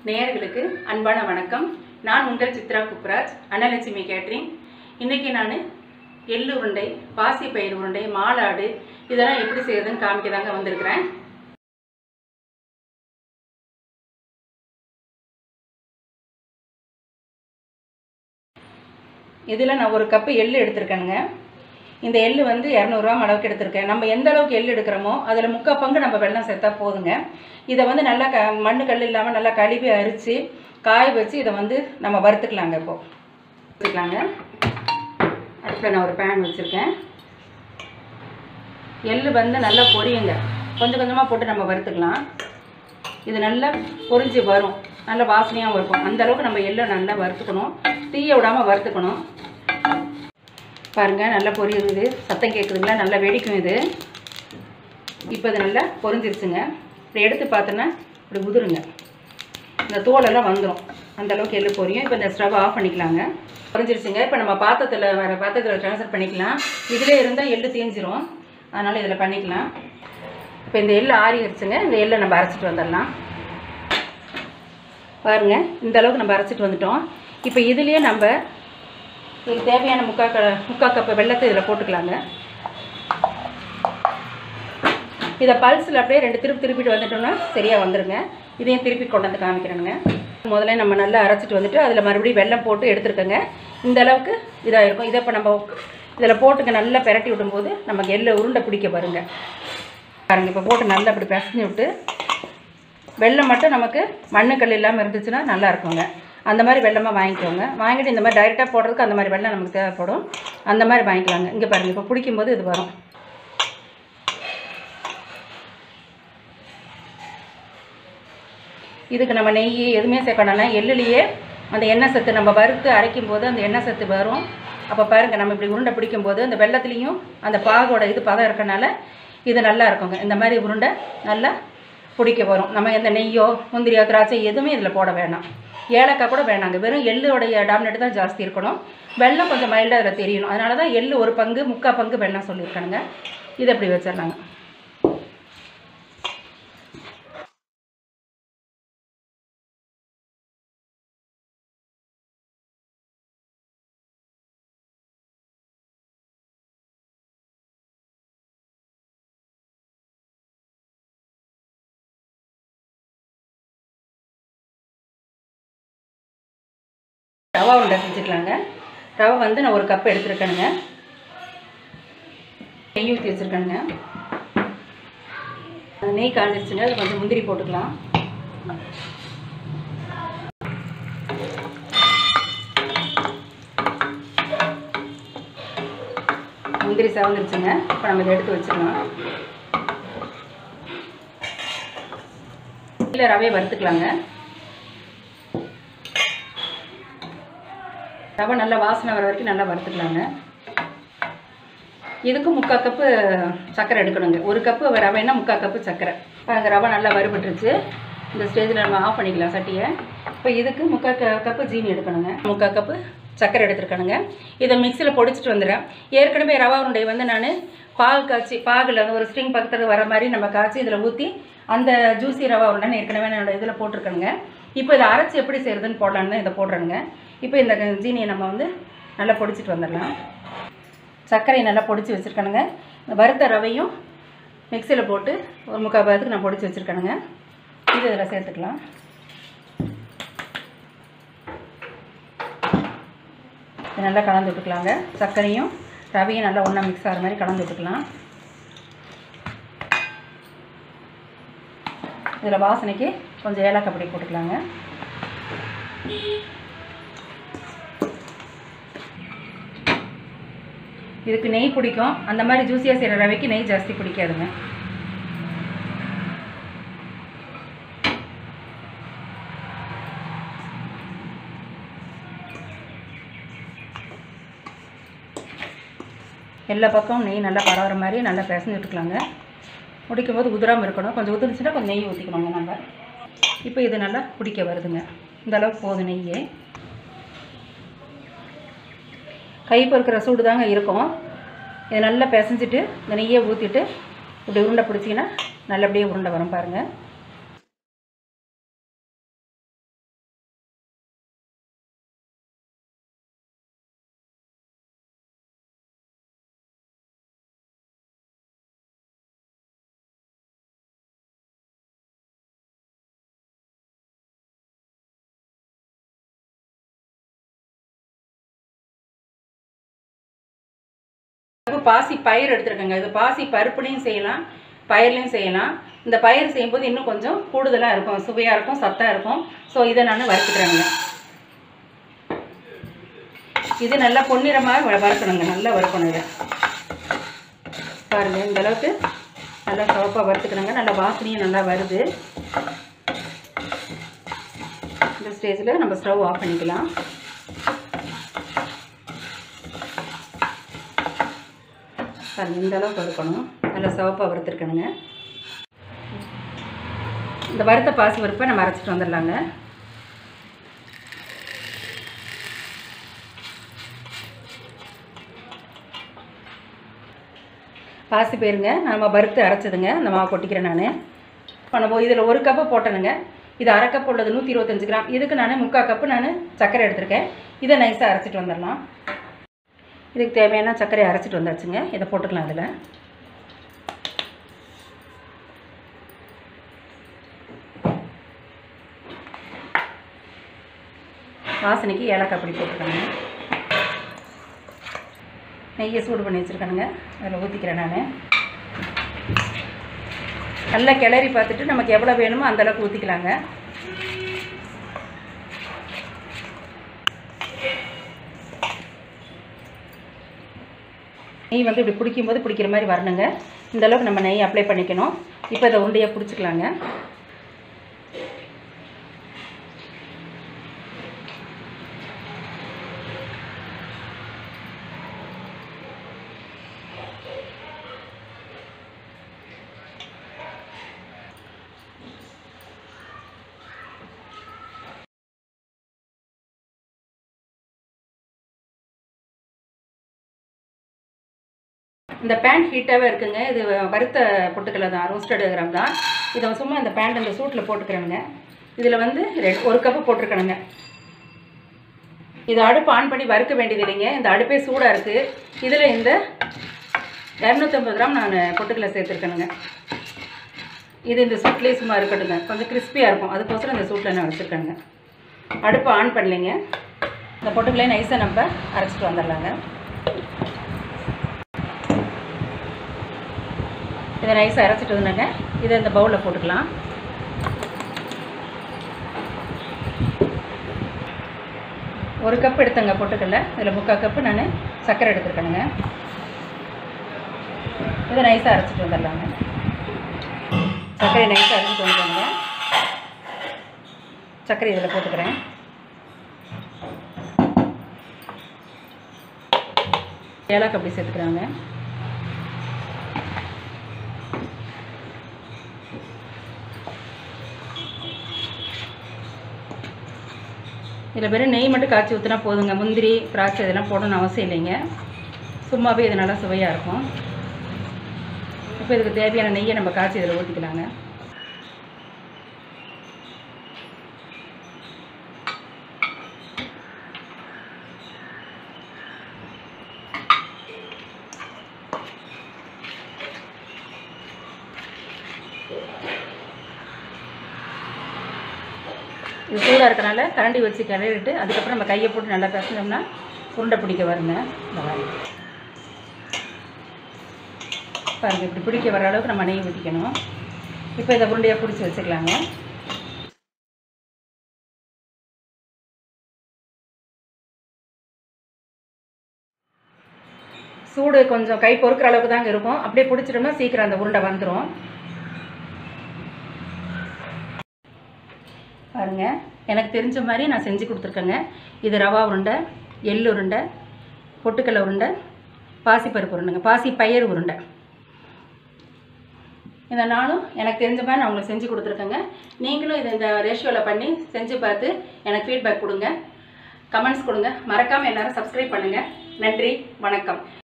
நேயர்களுக்கு அன்பான வணக்கம் நான் உங்கள் சித்ரா குப்ராஜ் அன்னலட்சுமி கேட்ரிங் இன்றைக்கி நான் எள்ளு உருண்டை பாசி பயிர் உருண்டை மாலாடு இதெல்லாம் எப்படி செய்யுதுன்னு காமிக்க தாங்க வந்திருக்கிறேன் இதில் நான் ஒரு கப்பு எள்ளு எடுத்திருக்கேனுங்க இந்த எள்ளு வந்து இரநூறுவா அளவுக்கு எடுத்திருக்கேன் நம்ம எந்த அளவுக்கு எள்ளு எடுக்கிறோமோ அதில் முக்கால் பங்கு நம்ம வெல்லம் சேர்த்தா போதுங்க இதை வந்து நல்லா க மண்ணு கல் இல்லாமல் நல்லா கழுவி அரித்து காய வச்சு இதை வந்து நம்ம வறுத்துக்கலாங்க இப்போ வறுத்துக்கலாங்க அடுப்பில் நான் ஒரு பேன் வச்சுருக்கேன் எள்ளு வந்து நல்லா பொரியுங்க கொஞ்சம் கொஞ்சமாக போட்டு நம்ம வறுத்துக்கலாம் இது நல்லா பொரிஞ்சு வரும் நல்ல வாசனையாகவும் இருக்கும் அந்த அளவுக்கு நம்ம எள்ளை நல்லா வறுத்துக்கணும் தீய விடாமல் வறுத்துக்கணும் பாருங்கள் நல்லா பொரியுது சத்தம் கேட்குதுங்களா நல்லா வெடிக்கும் இது இப்போ இது நல்லா பொரிஞ்சிருச்சுங்க இப்படி எடுத்து பார்த்தோன்னா இப்படி உதிருங்க இந்த தோலெல்லாம் வந்துடும் அந்த அளவுக்கு எள்ளு பொரியும் இப்போ இந்த ஸ்டவ் ஆஃப் பண்ணிக்கலாங்க பொரிஞ்சிருச்சுங்க இப்போ நம்ம பாத்திரத்தில் வேறு பாத்திரத்தில் ட்ரான்ஸ்ஃபர் பண்ணிக்கலாம் இதிலே இருந்தால் எள்ளு தீஞ்சிரும் அதனால் இதில் பண்ணிக்கலாம் இப்போ இந்த எள்ளு ஆறிடுச்சுங்க இந்த எள்ளை நம்ம அரைச்சிட்டு வந்துடலாம் பாருங்க இந்த அளவுக்கு நம்ம அரைச்சிட்டு வந்துட்டோம் இப்போ இதுலேயே நம்ம இதுக்கு தேவையான முக்கா க முக்கா கப்பு வெள்ளத்தை இதில் போட்டுக்கலாங்க இதை பல்ஸில் அப்படியே ரெண்டு திருப்பி திருப்பிட்டு வந்துட்டோம்னா சரியாக வந்துடுங்க இதையும் திருப்பி கொண்டு வந்து காமிக்கிறேனுங்க முதல்ல நம்ம நல்லா அரைச்சிட்டு வந்துட்டு அதில் மறுபடியும் வெல்லம் போட்டு எடுத்துருக்கோங்க இந்த அளவுக்கு இதாக இருக்கும் இதை இப்போ நம்ம இதில் போட்டுங்க நல்லா பெரட்டி விடும்போது நமக்கு எள்ளு உருண்டை பிடிக்க பாருங்க பாருங்க இப்போ போட்டு நல்லா அப்படி பிசைஞ்சு விட்டு வெள்ளம் மட்டும் நமக்கு மண்ணுக்கல் இல்லாமல் இருந்துச்சுன்னா நல்லா இருக்குங்க அந்த மாதிரி வெள்ளமாக வாங்கிக்கோங்க வாங்கிட்டு இந்த மாதிரி டைரெக்டாக போடுறதுக்கு அந்த மாதிரி வெள்ளம் நமக்கு தேவைப்படும் அந்த மாதிரி வாங்கிக்கலாங்க இங்கே பாருங்கள் இப்போ பிடிக்கும்போது இது வரும் இதுக்கு நம்ம நெய் எதுவுமே சேர்க்கணும்னா எள்ளுலேயே அந்த எண்ணெய் சத்து நம்ம வறுத்து அரைக்கும் போது அந்த எண்ணெய் சத்து வரும் அப்போ பாருங்கள் நம்ம இப்படி உருண்டை பிடிக்கும் போது அந்த வெள்ளத்துலேயும் அந்த பாகோட இது பதம் இருக்கனால இது நல்லா இருக்குங்க இந்த மாதிரி உருண்டை நல்லா பிடிக்க வரும் நம்ம எந்த நெய்யோ முந்திரியோ திராட்சை எதுவுமே இதில் போட வேணாம் ஏலக்காய் கூட வேணாங்க வெறும் எள்ளுடைய டாமினேட் தான் ஜாஸ்தி இருக்கணும் வெள்ளம் கொஞ்சம் மைல்டாக அதில் தெரியணும் அதனால தான் எள்ளு ஒரு பங்கு முக்கால் பங்கு வெள்ளம் சொல்லியிருக்கானுங்க இதை இப்படி வச்சிடலாங்க ரவா உருண்டை செஞ்சுக்கலாங்க ரவை வந்து நான் ஒரு கப் எடுத்துருக்கேனுங்க நெய் ஊற்றி வச்சுருக்கேனுங்க அந்த நெய் காஞ்சிருச்சுங்க அதில் கொஞ்சம் முந்திரி போட்டுக்கலாம் முந்திரி செவந்துருச்சுங்க இப்போ நம்ம இதை எடுத்து வச்சுக்கலாம் இல்லை ரவையை வறுத்துக்கலாங்க ரவை நல்லா வாசனை வர வரைக்கும் நல்லா வறுத்துக்கலாங்க இதுக்கு முக்கால் கப்பு சர்க்கரை எடுக்கணுங்க ஒரு கப்பு ரவைன்னா முக்கால் கப்பு சர்க்கரை பாருங்க ரவை நல்லா வறுபட்டுருச்சு இந்த ஸ்டேஜில் நம்ம ஆஃப் பண்ணிக்கலாம் சட்டியை இப்போ இதுக்கு முக்கால் க கப்பு ஜீனி எடுக்கணுங்க முக்கால் கப்பு சர்க்கரை எடுத்துருக்கணுங்க இதை மிக்சியில் பொடிச்சிட்டு வந்துடுறேன் ஏற்கனவே ரவா உருண்டை வந்து நான் பால் காய்ச்சி பாகில் வந்து ஒரு ஸ்ட்ரிங் பக்கத்தில் வர மாதிரி நம்ம காய்ச்சி இதில் ஊற்றி அந்த ஜூசி ரவா உருண்டைன்னு ஏற்கனவே என்னோட இதில் போட்டிருக்கணுங்க இப்போ இதை அரைச்சி எப்படி செய்கிறதுன்னு போடலான்னு இதை போடுறேனுங்க இப்போ இந்த ஜீனியை நம்ம வந்து நல்லா பொடிச்சிட்டு வந்துடலாம் சர்க்கரையை நல்லா பொடிச்சு வச்சுருக்கணுங்க வறுத்த ரவையும் மிக்சியில் போட்டு ஒரு முக்கால் பாகத்துக்கு நான் பொடிச்சு வச்சுருக்கணுங்க இது இதில் சேர்த்துக்கலாம் இது நல்லா கலந்து விட்டுக்கலாங்க சர்க்கரையும் ரவையும் நல்லா ஒன்றா மிக்ஸ் ஆகிற மாதிரி கலந்து விட்டுக்கலாம் இதில் வாசனைக்கு கொஞ்சம் ஏலக்காய் பொடி போட்டுக்கலாங்க இதுக்கு நெய் பிடிக்கும் அந்த மாதிரி ஜூஸியாக செய்கிற ரவைக்கு நெய் ஜாஸ்தி பிடிக்காதுங்க எல்லா பக்கமும் நெய் நல்லா பரவுற மாதிரி நல்லா பிசைஞ்சு விட்டுக்கலாங்க முடிக்கும் போது உதிராமல் இருக்கணும் கொஞ்சம் உதிர்ந்துச்சுன்னா கொஞ்சம் நெய் ஊற்றிக்கணுங்க நம்ம இப்போ இது நல்லா பிடிக்க வருதுங்க இந்த அளவுக்கு போதும் நெய் கை பொறுக்கிற சூடு தாங்க இருக்கும் இதை நல்லா பிசைஞ்சிட்டு இந்த நெய்யை ஊற்றிட்டு இப்படி உருண்டை பிடிச்சிங்கன்னா நல்லபடியாக உருண்டை வரும் பாருங்கள் பாசி பயிர் எடுத்துருக்கேங்க இது பாசி பருப்புலையும் செய்யலாம் பயிர்லையும் செய்யலாம் இந்த பயிர் செய்யும்போது இன்னும் கொஞ்சம் கூடுதலாக இருக்கும் சுவையாக இருக்கும் சத்தாக இருக்கும் ஸோ இதை நான் வறுத்துக்கிறேங்க இது நல்லா பொன்னிறமாக வ- வறுக்கணுங்க நல்லா வறுக்கணும் இதை பாருங்கள் இந்த அளவுக்கு நல்லா சிவப்பாக வறுத்துக்கணுங்க நல்லா வாசனையும் நல்லா வருது இந்த ஸ்டேஜில் நம்ம ஸ்டவ் ஆஃப் பண்ணிக்கலாம் பாருங்க இந்த அளவுக்கு வறுக்கணும் நல்லா சிவப்பாக வறுத்துருக்கணுங்க இந்த வறுத்த பாசி பருப்பை நம்ம அரைச்சிட்டு வந்துடலாங்க பாசி பயிருங்க நம்ம வறுத்து அரைச்சதுங்க அந்த மாவு கொட்டிக்கிறேன் நான் இப்போ நம்ம இதில் ஒரு கப்பு போட்டேனுங்க இது அரை கப் உள்ளது நூற்றி இருபத்தஞ்சு கிராம் இதுக்கு நான் முக்கால் கப்பு நான் சர்க்கரை எடுத்திருக்கேன் இதை நைஸாக அரைச்சிட்டு வந்துடலாம் இதுக்கு தேவையான சர்க்கரையை அரைச்சிட்டு வந்தாச்சுங்க இதை போட்டுக்கலாம் அதில் வாசனைக்கு ஏலக்காய் பொடி போட்டுக்கோங்க நெய்யை சூடு பண்ணி வச்சுருக்கேனுங்க அதில் ஊற்றிக்கிறேன் நான் நல்லா கிளறி பார்த்துட்டு நமக்கு எவ்வளோ வேணுமோ அந்த அளவுக்கு ஊற்றிக்கலாங்க நெய் வந்து இப்படி பிடிக்கும்போது பிடிக்கிற மாதிரி வரணுங்க இந்த அளவுக்கு நம்ம நெய் அப்ளை பண்ணிக்கணும் இப்போ இதை உருண்டையாக பிடிச்சிக்கலாங்க இந்த பேன் ஹீட்டாகவே இருக்குங்க இது வறுத்த பொட்டுக்கடலை தான் ரோஸ்டட் கிராம் தான் இதை சும்மா இந்த பேண்ட் இந்த சூட்டில் போட்டுக்கிறேனுங்க இதில் வந்து ரெ- ஒரு கப்பு போட்டிருக்கணுங்க இது அடுப்பு ஆன் பண்ணி வறுக்க வேண்டியது இல்லைங்க இந்த அடுப்பே சூடாக இருக்குது இதில் இந்த இரநூத்தம்பது கிராம் நான் பொட்டுக்கடலை சேர்த்துருக்கேனுங்க இது இந்த சூட்லேயே சும்மா இருக்கட்டுங்க கொஞ்சம் கிறிஸ்பியாக இருக்கும் அதுக்கோசரம் இந்த சூட்டில் நான் வச்சுருக்கேனுங்க அடுப்பு ஆன் பண்ணலைங்க இந்த பொட்டுக்கலையே நைஸாக நம்ம அரைச்சிட்டு வந்துடலாங்க இதை நைஸாக அரைச்சிட்டு வந்தாங்க இதை இந்த பவுலில் போட்டுக்கலாம் ஒரு கப் எடுத்தங்க பொட்டுக்கல்ல இதில் முக்கால் கப்பு நான் சர்க்கரை எடுத்துருக்கேனுங்க இதை நைஸாக அரைச்சிட்டு வந்துடலாங்க சர்க்கரை நைஸாக அரைச்சிட்டு வந்துடுங்க சர்க்கரை இதில் போட்டுக்கிறேன் ஏலக்காய் அப்படி சேர்த்துக்கிறாங்க இதில் வெறும் நெய் மட்டும் காய்ச்சி ஊற்றினா போதுங்க முந்திரி திராட்சை இதெல்லாம் போடணும்னு அவசியம் இல்லைங்க சும்மாவே இது நல்லா சுவையாக இருக்கும் இப்போ இதுக்கு தேவையான நெய்யை நம்ம காய்ச்சி இதில் ஊற்றிக்கலாங்க இது சூடாக இருக்கனால கரண்டி வச்சு கிளறிட்டு அதுக்கப்புறம் நம்ம கையை போட்டு நல்லா பிசைஞ்சோம்னா உருண்டை பிடிக்க வருங்க இந்த மாதிரி பாருங்க இப்படி பிடிக்க வர அளவுக்கு நம்ம நெய் ஊற்றிக்கணும் இப்போ இதை உருண்டையாக பிடிச்சி வச்சுக்கலாங்க சூடு கொஞ்சம் கை பொறுக்கிற அளவுக்கு தாங்க இருக்கும் அப்படியே பிடிச்சிட்டோம்னா சீக்கிரம் அந்த உருண்டை வந்துடும் பாருங்க எனக்கு தெரிஞ்ச மாதிரி நான் செஞ்சு கொடுத்துருக்கேங்க இது ரவா உருண்டை எள்ளு உருண்டை பொட்டுக்கடலை உருண்டை பாசிப்பருப்பு உருண்டைங்க பாசி பயிர் உருண்டை இதை நானும் எனக்கு தெரிஞ்ச மாதிரி நான் உங்களுக்கு செஞ்சு கொடுத்துருக்கேங்க நீங்களும் இதை இந்த ரேஷியோவில் பண்ணி செஞ்சு பார்த்து எனக்கு ஃபீட்பேக் கொடுங்க கமெண்ட்ஸ் கொடுங்க மறக்காமல் எல்லாரும் சப்ஸ்கிரைப் பண்ணுங்கள் நன்றி வணக்கம்